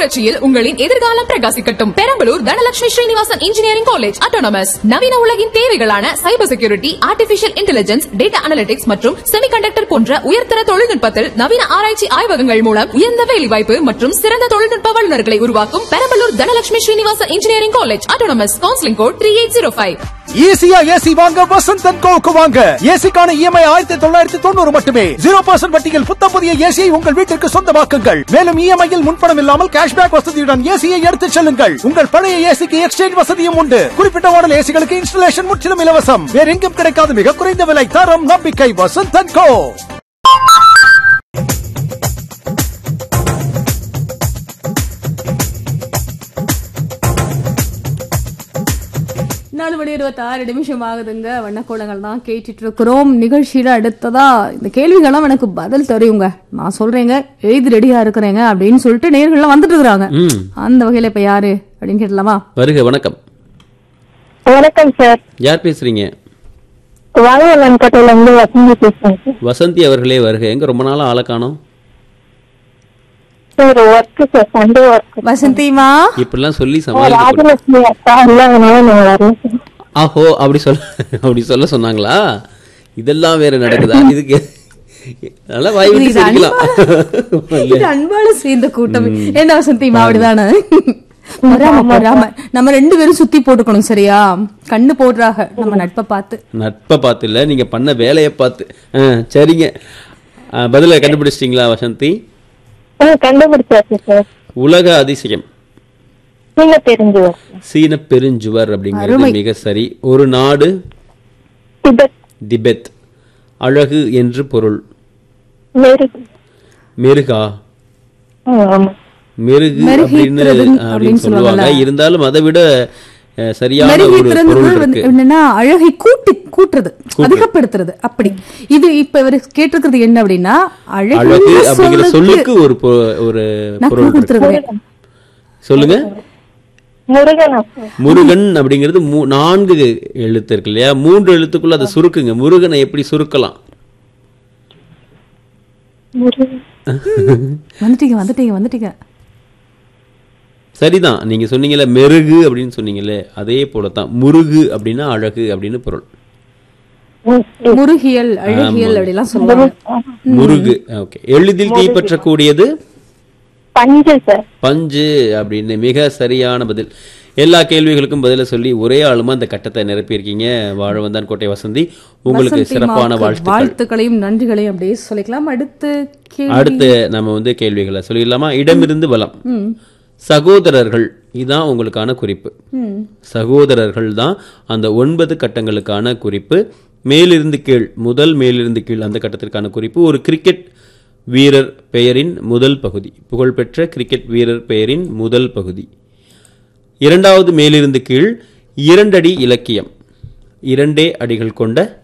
புரட்சியில் உங்களின் எதிர்காலம் பிரகாசிக்கட்டும் Perambalur Dhanalakshmi Srinivasan engineering college autonomous நவீன உலகின் தேவைகளான cyber security artificial intelligence data analytics மற்றும் செமிகண்டக்டர் போன்ற உயர்தர தொழில்நுட்பத்தில் நவீன ஆராய்ச்சி ஆய்வகங்கள் மூலம் உயர்ந்த வேலைவாய்ப்பு மற்றும் சிறந்த தொழில்நுட்ப வல்லுநர்களை உருவாக்கும் Perambalur Dhanalakshmi Srinivasan engineering college autonomous counselling code three eight zero five ஈஸியா ஏசி வாங்க வசந்த் அண்ட் கோவுக்கு வாங்க ஏசிக்கான இஎம்ஐ ஆயிரத்தி தொள்ளாயிரத்தி தொண்ணூறு மட்டுமே ஜீரோ பர்சன்ட் வட்டியில் புத்தம் புதிய ஏசியை உங்கள் வீட்டிற்கு சொந்தமாக்குங்கள் மேலும் இஎம்ஐயில் முன்பணம் இல்லாமல் கேஷ்பேக் வசதியுடன் ஏசியை எடுத்துச் செல்லுங்கள் உங்கள் பழைய ஏசிக்கு எக்ஸ்சேஞ்ச் வசதியும் உண்டு குறிப்பிட்ட மாடல் ஏசிகளுக்கு இன்ஸ்டலேஷன் முற்றிலும் இலவசம் வேற எங்கும் கிடைக்காத மிக குறைந்த விலை தரம் நம்பிக்கை வசந்த் அண்ட் கோ நாலு மணி இருபத்தாறு நிமிஷம் ஆகுதுங்க வண்ணக்கோலங்கள் தான் கேட்டுட்டு இருக்கிறோம் நிகழ்ச்சியில அடுத்ததா இந்த கேள்விகள்லாம் எனக்கு பதில் தெரியுங்க நான் சொல்றேங்க எழுதி ரெடியா இருக்கிறேங்க அப்படின்னு சொல்லிட்டு நேர்கள்லாம் வந்துட்டு இருக்கிறாங்க ம் அந்த வகையில இப்ப யாரு அப்படின்னு கேட்டலாமா வருக வணக்கம் வணக்கம் சார் யார் பேசுறீங்க வாங்கவல்லன் கோட்டையில இருந்து வசந்தி பேசுறேன் சார் வசந்தி அவர்களே வருக எங்க ரொம்ப நாளா ஆளை காணோம் sir work sir Sunday work வசந்திமா இப்படிலாம் சொல்லி சமாளிக்க ராஜலட்சுமி அக்கா இல்லாதனால நீங்க வரல சார் ஆஹோ அப்படி சொல்ல அப்படி சொல்ல சொன்னாங்களா இதெல்லாம் வேற நடக்குதா இதுக்கு நல்லா வாய் விட்டு இது சிரிக்கலாம் இது அன்பான சேர்ந்த கூட்டம் என்ன வசந்திமா அப்படிதானே பொறாம பொறாம நம்ம ரெண்டு பேரும் சுத்தி போட்டுக்கணும் சரியா கண்ணு போடுறாங்க நம்ம நட்பை பார்த்து நட்பை பார்த்து இல்ல நீங்க பண்ண வேலையை பார்த்து ஆ, சரிங்க ஆ, பதில கண்டுபிடிச்சிட்டீங்களா வசந்தி ஆ, கண்டுபிடிச்சாச்சு சார் உலக அதிசயம் நீங்க தெரிஞ்சுவர் சீன பெருஞ்சுவர் அப்படிங்கிறது அருமை. மிக சரி ஒரு நாடு திபெத் திபெத் அழகு என்று பொருள் மேரி மெருகா ஆ, ஆமா மெருகு அப்படின்னு மெருகேத்துறது அப்படின்னு அப்படின்னு சொல்லுவாங்க சொல்லுவாங்கல்ல. இருந்தாலும் அதை விட அஹ், சரியான மெருகி ஒரு திறந்து பொருள் பொருள் வந்து இருக்கு என்னன்னா அழகை கூட்டி கூட்டுறது அதிகப்படுத்துறது அப்படி இது இப்ப இவர் கேட்டிருக்கிறது என்ன அப்படின்னா அழகு அழகு அப்படிங்கிற சொல்லுக்கு ஒரு பொ- ஒரு நான் பொருள் இருக்கு. கொடுத்துருக்கேன் சொல்லுங்க முருகனா சார் முருகன் அப்படிங்கிறது மூ- நான்கு எழுத்து இருக்கு இல்லையா மூன்று எழுத்துக்குள்ள அதை சுருக்குங்க முருகனை எப்படி சுருக்கலாம் முருகன் வந்துட்டீங்க வந்துட்டீங்க வந்துட்டீங்க சரிதான் நீங்க சொன்னீங்கல்ல மெருகு அப்படின்னு சொன்னீங்கல்ல அதே போலதான் முருகு அப்படின்னா அழகு அப்படின்னு பொருள் முருகியல் அழகியல் அப்படிலாம் சொல்லுவாங்க முருகு ஓகே எளிதில் தீப்பற்றக்கூடியது பஞ்சு சார் பஞ்சு அப்படின்னு மிக சரியான பதில் எல்லா கேள்விகளுக்கும் பதில சொல்லி ஒரே ஆளுமா அந்த கட்டத்தை நிரப்பியிருக்கீங்க வாழ வந்தான் கோட்டை வசந்தி உங்களுக்கு வசந்தி சிறப்பான மாவுக்கு வாழ்த்துக்கள் வாழ்த்துக்களையும் நன்றிகளையும் அப்படியே சொல்லிக்கலாம் அடுத்து கேள்வி அடுத்து நம்ம வந்து கேள்விகளை சொல்லிடலாமா இடமிருந்து பலம் சகோதரர்கள் இதான் உங்களுக்கான குறிப்பு ம். சகோதரர்கள் தான் அந்த ஒன்பது கட்டங்களுக்கான குறிப்பு மேலிருந்து கீழ் முதல் மேலிருந்து கீழ் அந்த கட்டத்திற்கான குறிப்பு ஒரு கிரிக்கெட் வீரர் பெயரின் முதல் பகுதி புகழ்பெற்ற கிரிக்கெட் வீரர் பெயரின் முதல் பகுதி இரண்டாவது மேலிருந்து கீழ் இரண்டடி இலக்கியம் இரண்டே அடிகள் கொண்ட